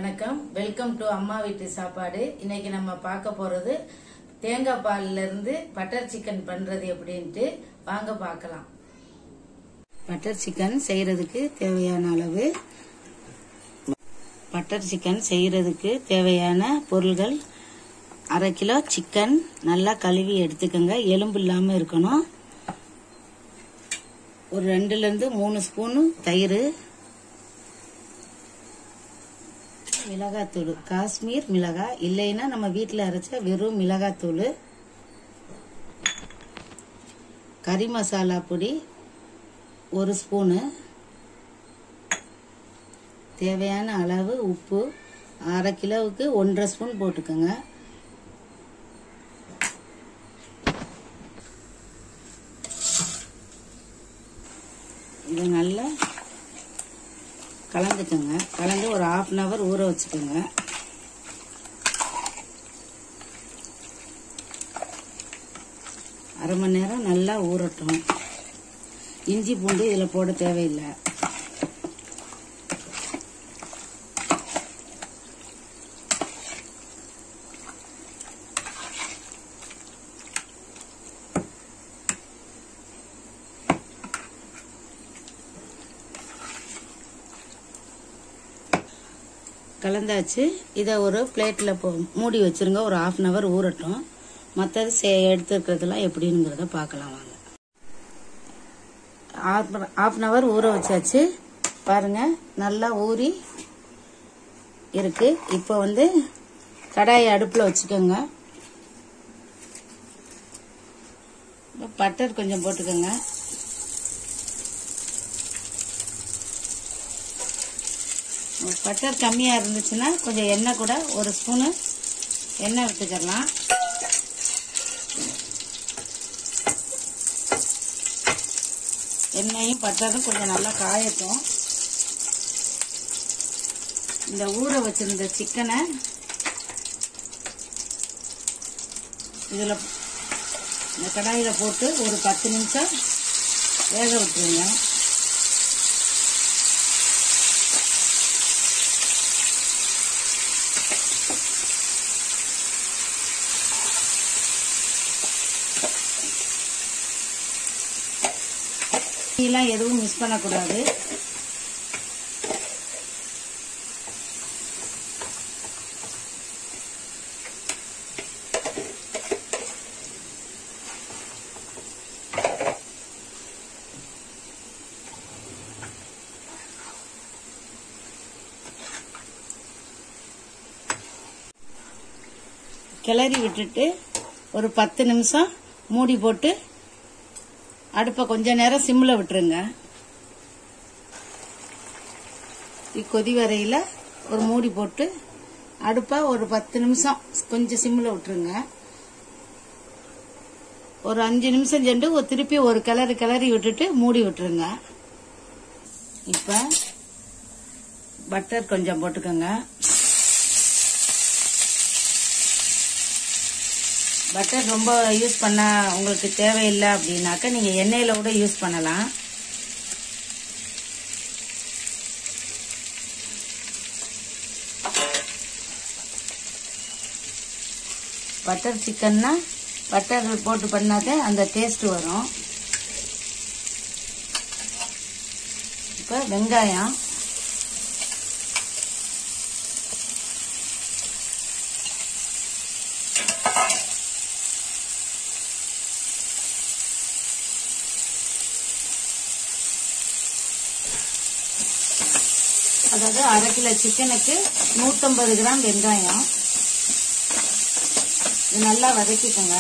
வணக்கம் welcome to அம்மா வீட்டு சாப்பாடு இன்னைக்கு நம்ம பார்க்க போறது தேங்காய் பால்ல இருந்து பட்டர் சிக்கன் பண்றது எப்படின்ட்டு வாங்க பார்க்கலாம் பட்டர் சிக்கன் செய்யறதுக்கு தேவையான அளவு பட்டர் சிக்கன் செய்யறதுக்கு தேவையான பொருள்கள் அரை கிலோ சிக்கன் நல்லா கழுவி எடுத்துக்கோங்க எலும்பு இல்லாம இருக்கணும் ஒரு ரெண்டுல இருந்து மூணு ஸ்பூனு தயிர் மிளகாத்தூள் காஷ்மீர் மிளகாய் இல்லைன்னா நம்ம வீட்டில் அரைச்ச வெறும் மிளகாத்தூள் கறி மசாலா பொடி ஒரு ஸ்பூனு தேவையான அளவு உப்பு அரை கிலோவுக்கு ஒன்றரை ஸ்பூன் போட்டுக்கோங்க இதை நல்லா கலந்துக்கோங்க கலந்து ஒரு ஆஃப் அன் ஹவர் ஊற வச்சுக்கோங்க அரை மணி நேரம் நல்லா ஊறட்டும் இஞ்சி பூண்டு இதில் போட தேவையில்லை கலந்தாச்சு இதை ஒரு பிளேட்டில் போ மூடி வச்சிருங்க ஒரு ஆஃப் அன் ஹவர் ஊறட்டும் மற்றது சே எடுத்துருக்கிறதுலாம் எப்படிங்கிறத பார்க்கலாம் வாங்க ஆஃப் அன் ஹவர் ஊற வச்சாச்சு பாருங்க நல்லா ஊறி இருக்கு இப்போ வந்து கடாயை அடுப்பில் வச்சுக்கோங்க பட்டர் கொஞ்சம் போட்டுக்கோங்க பட்டர் கம்மியாக இருந்துச்சுன்னா கொஞ்சம் எண்ணெய் கூட ஒரு ஸ்பூனு எண்ணெய் விட்டுக்கலாம் எண்ணெயும் பட்டரும் கொஞ்சம் நல்லா காயட்டும் இந்த ஊற வச்சிருந்த சிக்கனை இதில் இந்த கடாயில் போட்டு ஒரு பத்து நிமிஷம் வேக விட்டுருங்க எல்லாம் எதுவும் மிஸ் பண்ணக்கூடாது கிளறி விட்டுட்டு ஒரு பத்து நிமிஷம் மூடி போட்டு அடுப்பை கொஞ்ச நேரம் சிம்மில் விட்டுருங்க கொதி வரையில் ஒரு மூடி போட்டு அடுப்பை ஒரு பத்து நிமிஷம் கொஞ்சம் சிம்மில் விட்டுருங்க ஒரு அஞ்சு நிமிஷம் சென்று ஒரு திருப்பி ஒரு கிளறி கிளறி விட்டுட்டு மூடி விட்டுருங்க இப்போ பட்டர் கொஞ்சம் போட்டுக்கோங்க பட்டர் ரொம்ப யூஸ் பண்ண உங்களுக்கு தேவையில்லை அப்படின்னாக்கா நீங்கள் எண்ணெயில் கூட யூஸ் பண்ணலாம் பட்டர் சிக்கன்னா பட்டர் போட்டு பண்ணாத அந்த டேஸ்ட் வரும் இப்போ வெங்காயம் அதாவது அரை கிலோ சிக்கனுக்கு நூற்றம்பது கிராம் வெங்காயம் இது நல்லா வதக்கிக்கோங்க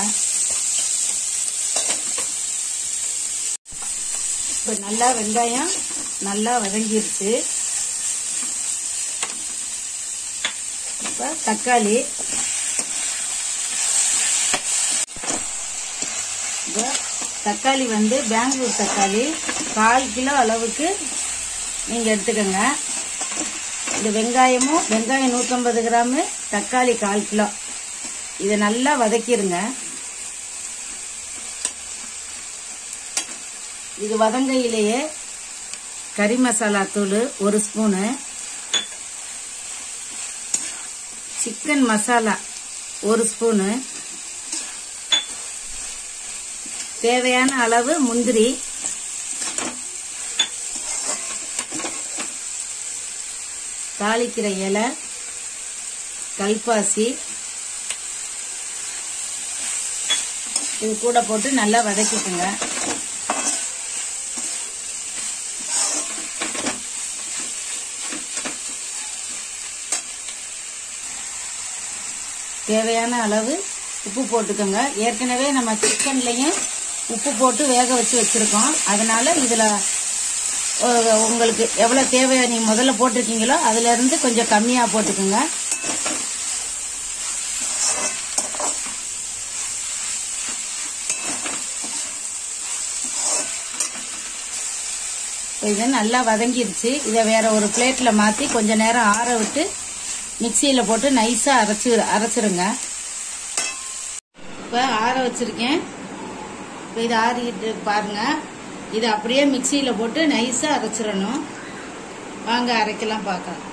இப்போ நல்லா வெங்காயம் நல்லா வதங்கிருச்சு இப்போ தக்காளி இப்போ தக்காளி வந்து பெங்களூர் தக்காளி கால் கிலோ அளவுக்கு நீங்கள் எடுத்துக்கோங்க இந்த வெங்காயமும் வெங்காயம் நூற்றம்பது கிராமு தக்காளி கால் கிலோ இதை நல்லா வதக்கிடுங்க இது வதங்கையிலேயே கறி மசாலா தூள் ஒரு ஸ்பூனு சிக்கன் மசாலா ஒரு ஸ்பூனு தேவையான அளவு முந்திரி தாளிக்கிற இலை கல்பாசி இது கூட போட்டு நல்லா வதக்கிக்குங்க தேவையான அளவு உப்பு போட்டுக்கோங்க ஏற்கனவே நம்ம சிக்கன்லையும் உப்பு போட்டு வேக வச்சு வச்சிருக்கோம் அதனால இதுல அஹ், உங்களுக்கு எவ்வளவு தேவை நீங்க முதல்ல போட்டிருக்கீங்களோ அதுல இருந்து கொஞ்சம் கம்மியா போட்டுக்கோங்க இப்ப இது நல்லா வதங்கிருச்சு இதை வேற ஒரு பிளேட்ல மாத்தி கொஞ்ச நேரம் ஆற விட்டு மிக்சியில போட்டு நைஸா அரைச்சு அரைச்சிருங்க இப்ப ஆற வச்சிருக்கேன் இப்ப இது ஆறிட்டு பாருங்க இது அப்படியே மிக்சியில போட்டு நைஸா அரைச்சிடணும் வாங்க அரைக்கலாம் பார்க்கலாம்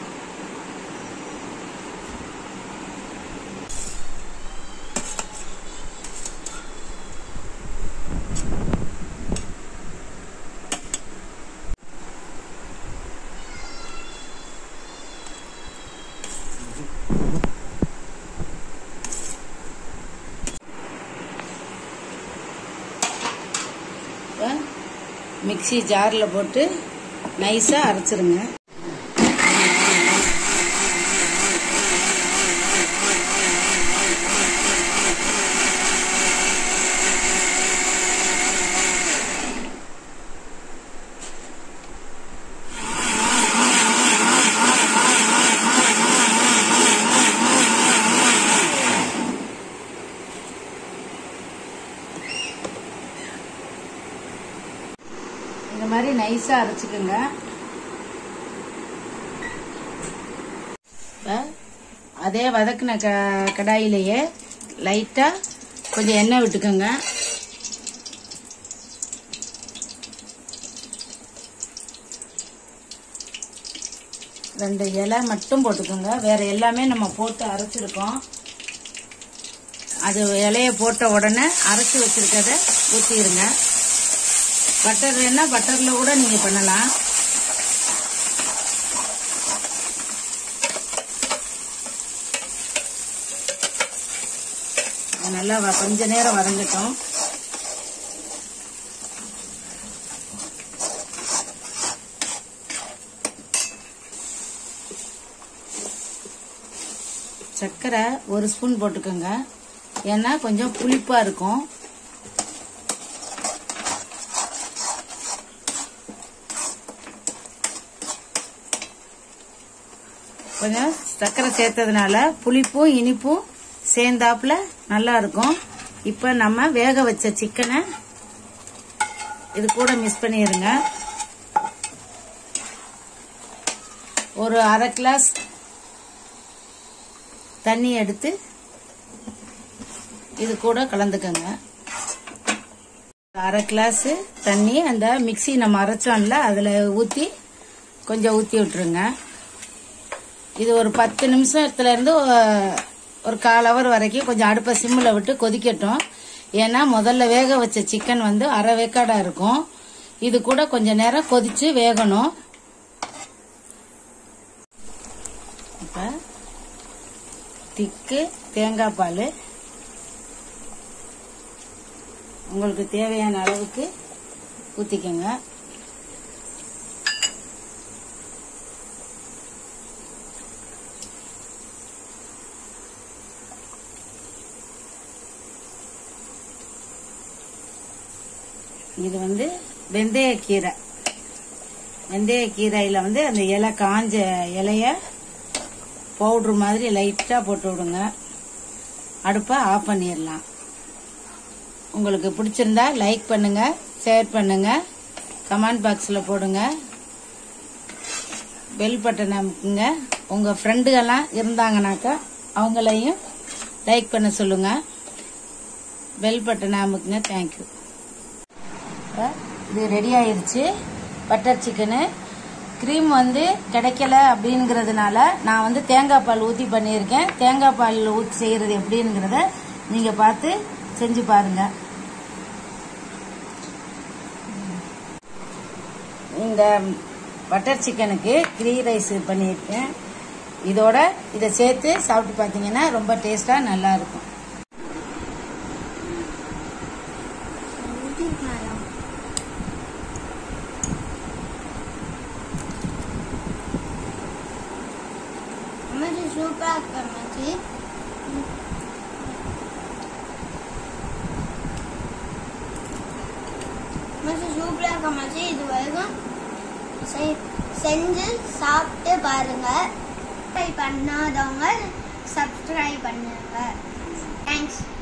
இப்ப மிக்ஸி ஜாரில் போட்டு நைஸாக அரைச்சிருங்க இந்த மாதிரி நைஸாக அரைச்சிக்கோங்க இப்ப அதே வதக்குன க கடாயிலேயே லைட்டாக கொஞ்சம் எண்ணெய் விட்டுக்கோங்க ரெண்டு இலை மட்டும் போட்டுக்கோங்க வேற எல்லாமே நம்ம போட்டு அரைச்சிருக்கோம் அது இலைய போட்ட உடனே அரைச்சி வச்சிருக்கத ஊற்றிடுங்க பட்டர் வேணா பட்டர்ல கூட நீங்க பண்ணலாம் அது நல்லா வ- கொஞ்ச நேரம் வதங்கட்டும் சர்க்கரை ஒரு ஸ்பூன் போட்டுக்கோங்க ஏன்னா கொஞ்சம் புளிப்பா இருக்கும் கொஞ்சம் சர்க்கரை சேர்த்ததுனால புளிப்பும் இனிப்பும் சேர்ந்தாப்புல நல்லா இருக்கும் இப்ப நம்ம வேக வச்ச சிக்கனை இது கூட மிக்ஸ் பண்ணிடுங்க ஒரு அரை கிளாஸ் தண்ணி எடுத்து இது கூட கலந்துக்கங்க அரை கிளாஸ் தண்ணி அந்த மிக்ஸி நம்ம அரைச்சோம்ல அதுல ஊத்தி கொஞ்சம் ஊத்தி விட்டுருங்க இது ஒரு பத்து நிமிஷத்துல இருந்து ஒ- ஒரு கால் ஹவர் வரைக்கும் கொஞ்சம் அடுப்பை சிம்மில் விட்டு கொதிக்கட்டும் ஏன்னா முதல்ல வேக வச்ச சிக்கன் வந்து அரை வேக்காடா இருக்கும் இது கூட கொஞ்ச நேரம் கொதிச்சு வேகணும் இப்ப திக்கு தேங்காய் பால் உங்களுக்கு தேவையான அளவுக்கு ஊற்றிக்கோங்க இது வந்து வெந்தயக்கீரை வெந்தயக்கீரையில் வந்து அந்த இலை காஞ்ச இலைய பவுட்ரு மாதிரி லைட்டாக போட்டு விடுங்க அடுப்பை ஆஃப் பண்ணிடலாம் உங்களுக்கு பிடிச்சிருந்தா லைக் பண்ணுங்க ஷேர் பண்ணுங்க கமெண்ட் பாக்ஸில் போடுங்க பெல் பட்டன் அமுக்குங்க உங்க ஃப்ரெண்டுகள்லாம் இருந்தாங்கனாக்கா அவங்களையும் லைக் பண்ண சொல்லுங்க பெல் பட்டன் அமுக்குங்க தேங்க்யூ இது ரெடி ஆயிருச்சு பட்டர் சிக்கனு க்ரீம் வந்து கிடைக்கல அப்படிங்கிறதுனால நான் வந்து தேங்காய் பால் ஊற்றி பண்ணியிருக்கேன் தேங்காய் பால் ஊற்றி செய்கிறது எப்படிங்கிறத நீங்கள் பார்த்து செஞ்சு பாருங்க இந்த பட்டர் சிக்கனுக்கு க்ரீ ரைஸ் பண்ணியிருக்கேன் இதோட இதை சேர்த்து சாப்பிட்டு பார்த்தீங்கன்னா ரொம்ப டேஸ்ட்டாக நல்லா இருக்கும் அம்மாச்சி சூப்பராக இருக்கு அம்மாச்சி அம்மாச்சி சூப்பராக இருக்கு அம்மாச்சி இது வரைக்கும் செய்- செஞ்சு சாப்பிட்டு பாருங்க ட்ரை பண்ணாதவங்க சப்ஸ்கிரைப் பண்ணுங்க தேங்க்ஸ்